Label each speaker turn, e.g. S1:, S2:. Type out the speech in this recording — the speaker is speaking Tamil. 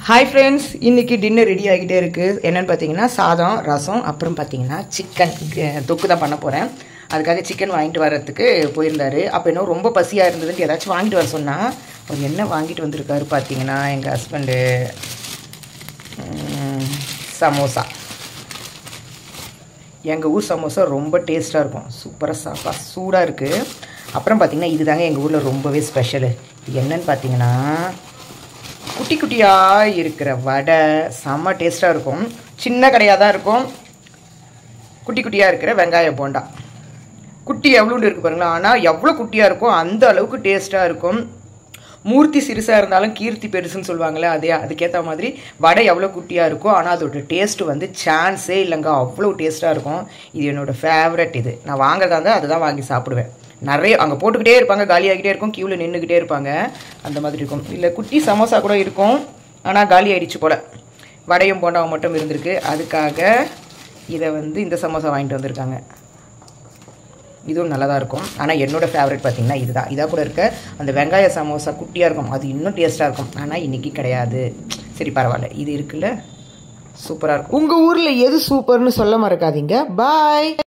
S1: ஹாய் ஃப்ரெண்ட்ஸ் இன்னைக்கு டின்னர் ரெடி ஆகிட்டே இருக்குது என்னென்னு பார்த்தீங்கன்னா சாதம் ரசம் அப்புறம் பார்த்தீங்கன்னா சிக்கன் தொக்கு தான் பண்ண போகிறேன் அதுக்காக சிக்கன் வாங்கிட்டு வர்றதுக்கு போயிருந்தாரு அப்போ இன்னும் ரொம்ப பசியாக இருந்ததுன்ட்டு ஏதாச்சும் வாங்கிட்டு வர சொன்னால் அவர் என்ன வாங்கிட்டு வந்திருக்காரு பார்த்தீங்கன்னா எங்கள் ஹஸ்பண்டு சமோசா எங்கள் ஊர் சமோசா ரொம்ப டேஸ்ட்டாக இருக்கும் சூப்பராக சாப்பா சூடாக இருக்குது அப்புறம் பார்த்தீங்கன்னா இதுதாங்க எங்கள் ஊரில் ரொம்பவே ஸ்பெஷலு இது என்னன்னு பார்த்தீங்கன்னா குட்டி குட்டியாக இருக்கிற வடை செம்ம டேஸ்ட்டாக இருக்கும் சின்ன கடையாக தான் இருக்கும் குட்டி குட்டியாக இருக்கிற வெங்காய போண்டா குட்டி எவ்வளோண்டு இருக்குது பாருங்களா ஆனால் எவ்வளோ குட்டியாக இருக்கும் அந்த அளவுக்கு டேஸ்ட்டாக இருக்கும் மூர்த்தி சிறுசாக இருந்தாலும் கீர்த்தி பெருசுன்னு சொல்லுவாங்களே அதே அதுக்கேற்ற மாதிரி வடை எவ்வளோ குட்டியாக இருக்கும் ஆனால் அதோட டேஸ்ட்டு வந்து சான்ஸே இல்லைங்க அவ்வளோ டேஸ்ட்டாக இருக்கும் இது என்னோடய ஃபேவரட் இது நான் வாங்குறதா இருந்தால் அதுதான் வாங்கி சாப்பிடுவேன் நிறைய அங்கே போட்டுக்கிட்டே இருப்பாங்க காலியாகிட்டே இருக்கும் க்யூவில் நின்றுக்கிட்டே இருப்பாங்க அந்த மாதிரி இருக்கும் இல்லை குட்டி சமோசா கூட இருக்கும் ஆனால் காலி ஆயிடுச்சு போல் வடையும் போண்டாவும் மட்டும் இருந்திருக்கு அதுக்காக இதை வந்து இந்த சமோசா வாங்கிட்டு வந்திருக்காங்க இதுவும் நல்லா தான் இருக்கும் ஆனால் என்னோடய ஃபேவரட் பார்த்தீங்கன்னா இதுதான் இதாக கூட இருக்க அந்த வெங்காய சமோசா குட்டியாக இருக்கும் அது இன்னும் டேஸ்ட்டாக இருக்கும் ஆனால் இன்றைக்கி கிடையாது சரி பரவாயில்ல இது இருக்குல்ல சூப்பராக இருக்கும் உங்கள் ஊரில் எது சூப்பர்னு சொல்ல மறக்காதீங்க பாய்